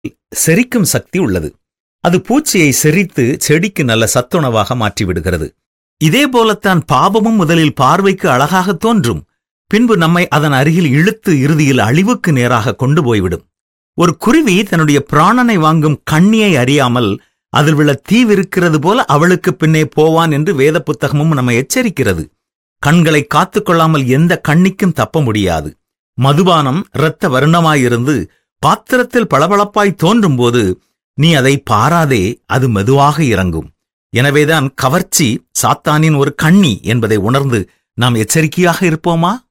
செரிக்கும் சக்தி உள்ளது அது பூச்சியை செரித்து செடிக்கு நல்ல சத்துணவாக மாற்றிவிடுகிறது இதே போலத்தான் பாவமும் முதலில் பார்வைக்கு அழகாக தோன்றும் பின்பு நம்மை அதன் அருகில் இழுத்து இறுதியில் அழிவுக்கு நேராக கொண்டு போய்விடும் ஒரு குருவி தன்னுடைய பிராணனை வாங்கும் கண்ணியை அறியாமல் அதில் உள்ள தீவிருக்கிறது போல அவளுக்கு பின்னே போவான் என்று வேத புத்தகமும் நம்மை எச்சரிக்கிறது கண்களை காத்துக்கொள்ளாமல் எந்த கண்ணிக்கும் தப்ப முடியாது மதுபானம் இரத்த வருணமாயிருந்து பாத்திரத்தில் பளபளப்பாய் தோன்றும்போது நீ அதை பாராதே அது மெதுவாக இறங்கும் எனவேதான் கவர்ச்சி சாத்தானின் ஒரு கண்ணி என்பதை உணர்ந்து நாம் எச்சரிக்கையாக இருப்போமா